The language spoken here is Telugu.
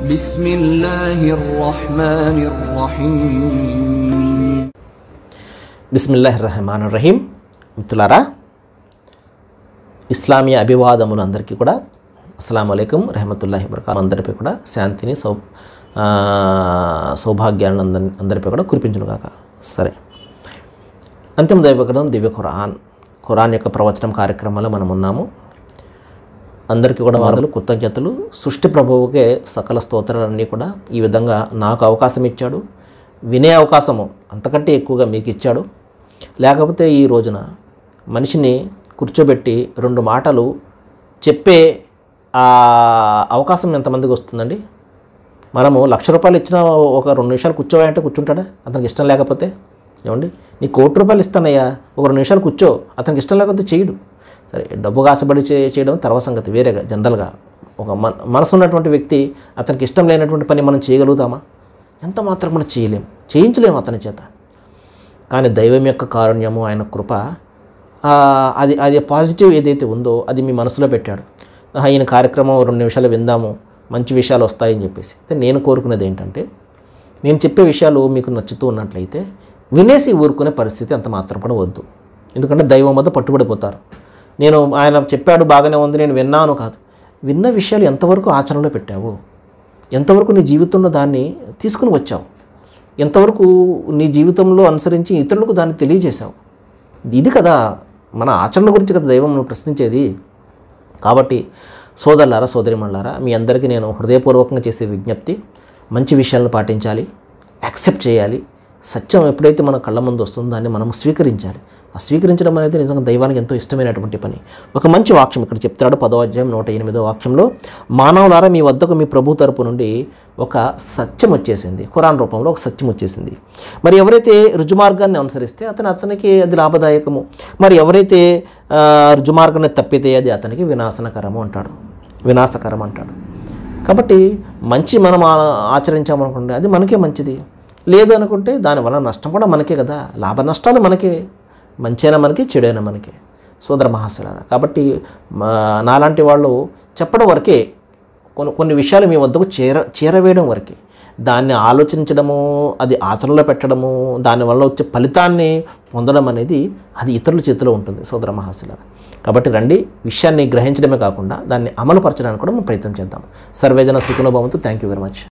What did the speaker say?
بسم الله الرحمن الرحيم బిస్మిల్లాహ్ రహమాన్ రహీం మిత్రులారా ఇస్లామీయ అభివాదములు అందరికీ కూడా అస్సలం అయికం రహమతుల్లాహి వరకాతు అందరిపై కూడా శాంతిని సౌ ఆ, సౌభాగ్యాలను అందరి అందరిపై కూడా కురిపించును కాక సరే అంతిమ దైవగ్రంథం దివ్య ఖురాన్ ఖురాన్ యొక్క ప్రవచనం కార్యక్రమంలో మనం ఉన్నాము అందరికీ కూడా వారు కృతజ్ఞతలు సృష్టి ప్రభువుకే సకల స్తోత్రాలన్నీ కూడా ఈ విధంగా నాకు అవకాశం ఇచ్చాడు వినే అవకాశము అంతకంటే ఎక్కువగా మీకు ఇచ్చాడు లేకపోతే ఈ రోజున మనిషిని కూర్చోబెట్టి రెండు మాటలు చెప్పే ఆ అవకాశం ఎంతమందికి వస్తుందండి మనము లక్ష రూపాయలు ఇచ్చిన ఒక రెండు నిమిషాలు కూర్చోవాలంటే కూర్చుంటాడా అతనికి ఇష్టం లేకపోతే ఏమండి నీ కోటి రూపాయలు ఇస్తానయ్యా ఒక రెండు నిమిషాలు కూర్చో అతనికి ఇష్టం లేకపోతే చేయడు సరే డబ్బు కాసబడి చే చేయడం తర్వాత సంగతి వేరేగా జనరల్గా ఒక మన మనసు ఉన్నటువంటి వ్యక్తి అతనికి ఇష్టం లేనటువంటి పని మనం చేయగలుగుతామా ఎంత మాత్రం మనం చేయలేం చేయించలేము అతని చేత కానీ దైవం యొక్క కారుణ్యము ఆయన కృప ఆ, అది అది పాజిటివ్ ఏదైతే ఉందో అది మీ మనసులో పెట్టాడు ఆహా, ఈయన కార్యక్రమం రెండు నిమిషాలు విందాము మంచి విషయాలు వస్తాయని చెప్పేసి అయితే నేను కోరుకునేది ఏంటంటే నేను చెప్పే విషయాలు మీకు నచ్చుతూ ఉన్నట్లయితే వినేసి ఊరుకునే పరిస్థితి అంత మాత్రం కూడా వద్దు ఎందుకంటే దైవం వద్ద పట్టుబడిపోతారు నేను ఆయన చెప్పాడు బాగానే ఉంది నేను విన్నాను కాదు విన్న విషయాలు ఎంతవరకు ఆచరణలో పెట్టావు ఎంతవరకు నీ జీవితంలో దాన్ని తీసుకుని వచ్చావు ఎంతవరకు నీ జీవితంలో అనుసరించి ఇతరులకు దాన్ని తెలియజేశావు ఇది కదా మన ఆచరణ గురించి కదా దైవం నువ్వు ప్రశ్నించేది కాబట్టి సోదరులారా సోదరిమణులారా మీ అందరికీ నేను హృదయపూర్వకంగా చేసే విజ్ఞప్తి మంచి విషయాలను పాటించాలి యాక్సెప్ట్ చేయాలి సత్యం ఎప్పుడైతే మన కళ్ళ ముందు వస్తుందో దాన్ని మనం స్వీకరించాలి ఆ స్వీకరించడం అనేది నిజంగా దైవానికి ఎంతో ఇష్టమైనటువంటి పని ఒక మంచి వాక్యం ఇక్కడ చెప్తాడు పదో అధ్యాయం నూట ఎనిమిదో వాక్యంలో మానవులారా మీ వద్దకు మీ ప్రభు తరపు నుండి ఒక సత్యం వచ్చేసింది ఖురాన్ రూపంలో ఒక సత్యం వచ్చేసింది మరి ఎవరైతే రుజుమార్గాన్ని అనుసరిస్తే అతను అతనికి అది లాభదాయకము మరి ఎవరైతే ఆ, రుజుమార్గాన్ని తప్పితే అది అతనికి వినాశనకరము అంటాడు వినాశకరం అంటాడు కాబట్టి మంచి మనం ఆ- ఆచరించామనుకుంటే అది మనకే మంచిది లేదు అనుకుంటే దానివల్ల నష్టం కూడా మనకే కదా లాభ నష్టాలు మనకే మంచైనా మనకి చెడైనా మనకే సోదర మహాశలారా కాబట్టి మా- నాలాంటి వాళ్ళు చెప్పడం వరకే కొన్ని కొన్ని విషయాలు మీ వద్దకు చేర చేరవేయడం వరకే దాన్ని ఆలోచించడము అది ఆచరణలో పెట్టడము దానివల్ల వచ్చే ఫలితాన్ని పొందడం అనేది అది ఇతరుల చేతిలో ఉంటుంది సోదర మహాశలారా కాబట్టి రండి విషయాన్ని గ్రహించడమే కాకుండా దాన్ని అమలుపరచడానికి కూడా మనం ప్రయత్నం చేద్దాం సర్వేజన సుఖనుభవంతో థ్యాంక్ యూ వెరీ మచ్